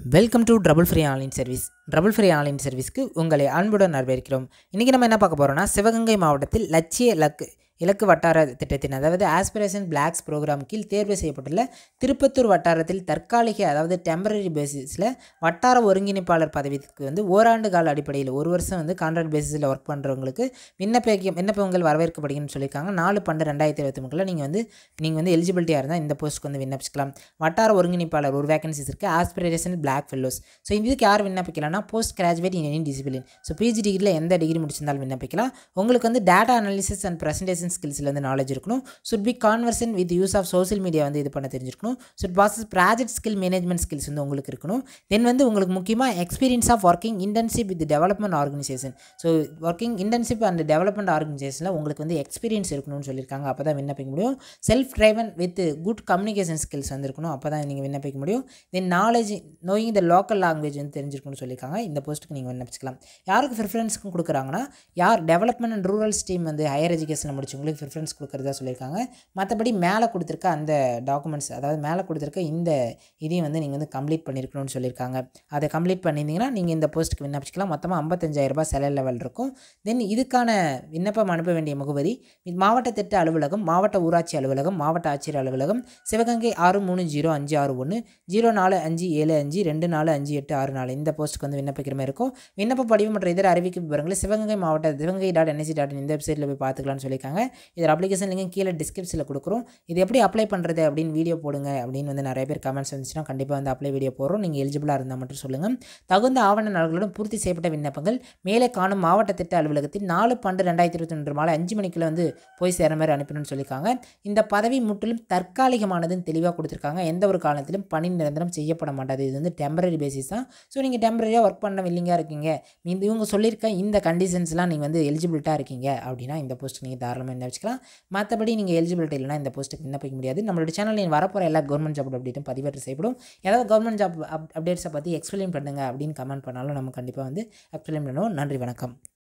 welcome to trouble free online service trouble free online சர்வீஸ்க்கு உங்களை அன்புடன் வரவேற்கிறோம் இன்றைக்கி நம்ம என்ன பார்க்க போகிறோம்னா சிவகங்கை மாவட்டத்தில் லட்சிய இலக்கு இலக்கு வட்டார திட்டத்தின் அதாவது ஆஸ்பிரேஷன் பிளாக்ஸ் ப்ரோக்ராம் கீழ் தேர்வு செய்யப்பட்டுள்ள திருப்பத்தூர் வட்டாரத்தில் தற்காலிக அதாவது டெம்பரரி பேசிஸில் வட்டார ஒருங்கிணைப்பாளர் பதவிக்கு வந்து ஓராண்டு கால அடிப்படையில் ஒரு வருஷம் வந்து கான்ட்ராக்ட் பேசிஸில் ஒர்க் பண்ணுறவங்களுக்கு விண்ணப்பிக்க விண்ணப்பங்கள் வரவேற்கப்படுகிறன்னு சொல்லியிருக்காங்க நாலு பன்னெண்டு ரெண்டாயிரத்தி இருபத்தி மூணில் நீங்கள் வந்து நீங்கள் வந்து எலிஜிபிலிட்டியாக இருந்தால் இந்த போஸ்ட்டுக்கு வந்து விண்ணப்பிக்கலாம் வட்டார ஒருங்கிணைப்பாளர் ஒரு வேகன்சிஸ் இருக்குது ஆஸ்பிரேஷன் பிளாக் ஃபெல்லோஸ் ஸோ இதுக்கு யார் விண்ணப்பிக்கலாம்னா post graduate in any discipline so PG டிகிரியில் எந்த டிகிரி முடிச்சிருந்தாலும் விண்ணப்பிக்கலாம் உங்களுக்கு வந்து டேட்டா அனாலிசிஸ் அண்ட் ப்ரெசன்டேஷன் ஸ்கில்ஸில் வந்து நாலேஜ் இருக்கணும் should be conversion with use of social media வந்து இது பண்ண தெரிஞ்சிருக்கணும் should possess project skill management skills வந்து உங்களுக்கு இருக்கணும் தென் வந்து உங்களுக்கு முக்கியமாக experience of working internship with development organisation so working internship and development ஆர்கனைசேஷனில் உங்களுக்கு வந்து எக்ஸ்பீரியன்ஸ் இருக்கணும்னு சொல்லியிருக்காங்க அப்போ தான் விண்ணப்பிக்க முடியும் self driven with good communication skills வந்து இருக்கணும் அப்போ தான் நீங்கள் விண்ணப்பிக்க முடியும் then knowledge knowing the local language வந்து தெரிஞ்சிருக்கணும்னு சொல்லியிருக்காங்க இந்த போஸ்ட்டுக்கு நீங்கள் விண்ணப்பிச்சிக்கலாம் யாருக்கு ப்ரிஃபரன்ஸ்க்கும் கொடுக்குறாங்கன்னா யார் டெவலப்மெண்ட் அண்ட் ரூரல் ஸ்ட்ரீம் வந்து ஹையர் எஜுகேஷனில் முடிச்சவங்களுக்கு ப்ரிஃபரன்ஸ் கொடுக்குறதா சொல்லியிருக்காங்க மற்றபடி மேலே கொடுத்துருக்க அந்த டாக்குமெண்ட்ஸ் அதாவது மேலே கொடுத்துருக்க இந்த இதையும் வந்து நீங்கள் வந்து கம்ப்ளீட் பண்ணியிருக்கணும்னு சொல்லியிருக்காங்க அதை கம்ப்ளீட் பண்ணியிருந்தீங்கன்னா நீங்கள் இந்த போஸ்ட்டுக்கு விண்ணப்பிச்சிக்கலாம் மொத்தமாக ஐம்பத்தஞ்சாயிரரூபா செலவு லெவல் இருக்கும் தென் இதுக்கான விண்ணப்பம் அனுப்ப வேண்டிய முகவரி மாவட்ட திட்ட அலுவலகம் மாவட்ட ஊராட்சி அலுவலகம் மாவட்ட ஆட்சியர் அலுவலகம் சிவகங்கை ஆறு மூணு ஜீரோ அஞ்சு ஆறு ஒன்று ஜீரோ நாலு அஞ்சு ஏழு அஞ்சு ரெண்டு நாலு அஞ்சு எட்டு ஆறு நாலு இந்த போஸ்ட்டுக்கு வந்து விண்ணப்பிக்கிற மாதிரி இருக்கும் விண்ணப்ப படிவு மற்றும் இதர அறிவிக்கும் விவரங்களை சிவகங்கை மாவட்ட சிவகங்கை டாட் என்எஸ்சி டாட் இந்த வெப்சைட்டில் போய் பார்த்துக்கலாம்னு சொல்லியிருக்காங்க இதில் அப்ளிகேஷன் லிங்க் கீழே டிஸ்கிரிப்ஷனில் கொடுக்குறோம் இது எப்படி அப்ளை பண்ணுறது அப்படின்னு வீடியோ போடுங்க அப்படின்னு வந்து நிறைய பேர் கமெண்ட்ஸ் வந்துச்சுன்னா கண்டிப்பாக வந்து அப்ளை வீடியோ போடுறோம் நீங்கள் எலிஜிபிளாக இருந்தால் மட்டும் சொல்லுங்கள் தகுந்த ஆவண நலன்களுடன் பூர்த்தி செய்யப்பட்ட விண்ணப்பங்கள் மேலே காணும் மாவட்ட திட்ட அலுவலகத்தில் நாலு பன்னெண்டு ரெண்டாயிரத்தி இருபத்தி ஒன்று மாலை அஞ்சு மணிக்குள்ள வந்து போய் சேர மாதிரி அனுப்பணும்னு சொல்லியிருக்காங்க இந்த பதவி முற்றிலும் தற்காலிகமானதுன்னு தெளிவாக கொடுத்துருக்காங்க எந்த ஒரு காலத்திலும் பணி நிரந்தரம் செய்யப்பட மாட்டாது இது வந்து டெம்பரரி பேசிஸ் தான் ஸோ நீங்கள் டெம்பரரியாக ஒர்க் பண்ண வில்லிங்காக இருக்கீங்க இந்த இவங்க சொல்லியிருக்க இந்த கண்டிஷன்ஸ்லாம் நீங்கள் வந்து எலிஜிபிலிட்டாக இருக்கீங்க அப்படின்னா இந்த போஸ்ட்டுக்கு நீங்கள் தாராளமாக விண்ணப்பிச்சிக்கலாம் மற்றபடி நீங்கள் எலிஜிபிலிட்டி இல்லைனா இந்த போஸ்ட்டுக்கு விண்ணப்பிக்க முடியாது நம்மளோட சேனலில் வரப்போகிற எல்லா கவர்மெண்ட் ஜாப் அப்டேட்டும் பதிவேற்று செய்யப்படும் ஏதாவது கவர்மெண்ட் ஜாப் அப் அப்டேட்ஸை பற்றி எக்ஸ்பிளைன் பண்ணுங்கள் அப்படின்னு கமெண்ட் பண்ணாலும் நம்ம கண்டிப்பாக வந்து எக்ஸ்பிளைன் பண்ணுவோம் நன்றி வணக்கம்